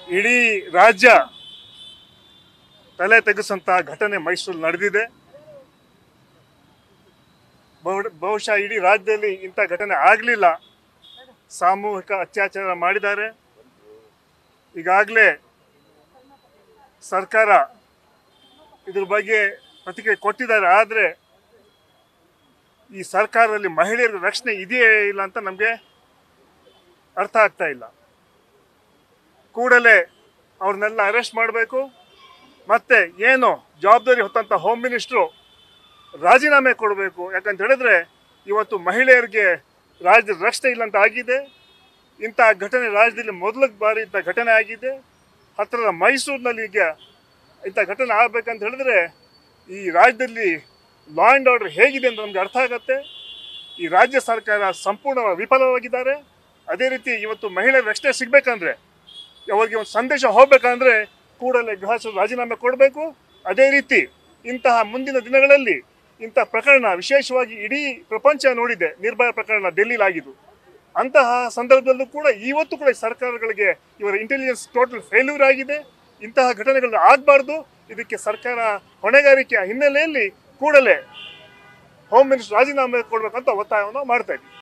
ಇಡೀ ರಾಜ್ಯ ತಲೆ ತೆಗೆಸಂತ ಘಟನೆ ಮೈಸೂರು ನಡೆದಿದೆ ಬಹು- ಬಹುಶಃ ಇಡೀ ರಾಜ್ಯದಲ್ಲಿ ಇಂಥ ಘಟನೆ ಆಗಲಿಲ್ಲ ಸಾಮೂಹಿಕ ಅತ್ಯಾಚಾರ ಮಾಡಿದ್ದಾರೆ ಈಗಾಗಲೇ ಸರ್ಕಾರ ಇದ್ರ ಬಗ್ಗೆ ಪ್ರತಿಕ್ರಿಯೆ ಕೊಟ್ಟಿದ್ದಾರೆ ಆದರೆ ಈ ಸರ್ಕಾರದಲ್ಲಿ ಮಹಿಳೆಯರ ರಕ್ಷಣೆ ಇದೆಯೇ ಇಲ್ಲ ಅಂತ ನಮಗೆ ಅರ್ಥ ಆಗ್ತಾ ಇಲ್ಲ ಕೂಡಲೇ ಅವ್ರನ್ನೆಲ್ಲ ಅರೆಸ್ಟ್ ಮಾಡಬೇಕು ಮತ್ತೆ ಏನು ಜವಾಬ್ದಾರಿ ಹೊತ್ತಂತ ಹೋಮ್ ಮಿನಿಸ್ಟ್ರು ರಾಜೀನಾಮೆ ಕೊಡಬೇಕು ಯಾಕಂತ ಹೇಳಿದ್ರೆ ಇವತ್ತು ಮಹಿಳೆಯರಿಗೆ ರಾಜ್ಯದ ರಕ್ಷಣೆ ಇಲ್ಲ ಅಂತ ಆಗಿದೆ ಇಂಥ ಘಟನೆ ರಾಜ್ಯದಲ್ಲಿ ಮೊದಲ ಬಾರಿ ಇಂಥ ಘಟನೆ ಆಗಿದೆ ಹತ್ತಿರದ ಮೈಸೂರಿನಲ್ಲಿ ಈಗ ಇಂಥ ಘಟನೆ ಆಗಬೇಕಂತ ಹೇಳಿದ್ರೆ ಈ ರಾಜ್ಯದಲ್ಲಿ ಲಾ ಆ್ಯಂಡ್ ಆರ್ಡರ್ ಹೇಗಿದೆ ಅಂತ ನಮ್ಗೆ ಅರ್ಥ ಆಗತ್ತೆ ಈ ರಾಜ್ಯ ಸರ್ಕಾರ ಸಂಪೂರ್ಣ ವಿಫಲವಾಗಿದ್ದಾರೆ ಅದೇ ರೀತಿ ಇವತ್ತು ಮಹಿಳೆಯರ ರಕ್ಷಣೆ ಸಿಗ್ಬೇಕಂದ್ರೆ ಅವರಿಗೆ ಒಂದು ಸಂದೇಶ ಹೋಗ್ಬೇಕಂದ್ರೆ ಕೂಡಲೇ ಗೃಹ ಸಚಿವರು ರಾಜೀನಾಮೆ ಕೊಡಬೇಕು ಅದೇ ರೀತಿ ಇಂತಹ ಮುಂದಿನ ದಿನಗಳಲ್ಲಿ ಇಂತಹ ಪ್ರಕರಣ ವಿಶೇಷವಾಗಿ ಇಡೀ ಪ್ರಪಂಚ ನೋಡಿದೆ ನಿರ್ಭಯ ಪ್ರಕರಣ ಡೆಲ್ಲಿಲಿ ಆಗಿದ್ದು ಅಂತಹ ಸಂದರ್ಭದಲ್ಲೂ ಕೂಡ ಇವತ್ತು ಕೂಡ ಈ ಸರ್ಕಾರಗಳಿಗೆ ಇವರ ಇಂಟೆಲಿಜೆನ್ಸ್ ಟೋಟಲ್ ಫೇಲ್ಯೂರ್ ಆಗಿದೆ ಇಂತಹ ಘಟನೆಗಳು ಆಗಬಾರ್ದು ಇದಕ್ಕೆ ಸರ್ಕಾರ ಹೊಣೆಗಾರಿಕೆಯ ಹಿನ್ನೆಲೆಯಲ್ಲಿ ಕೂಡಲೇ ಹೋಮ್ ಮಿನಿಸ್ಟರ್ ರಾಜೀನಾಮೆ ಕೊಡಬೇಕಂತ ಒತ್ತಾಯವನ್ನು ಮಾಡ್ತಾ ಇದ್ದೀವಿ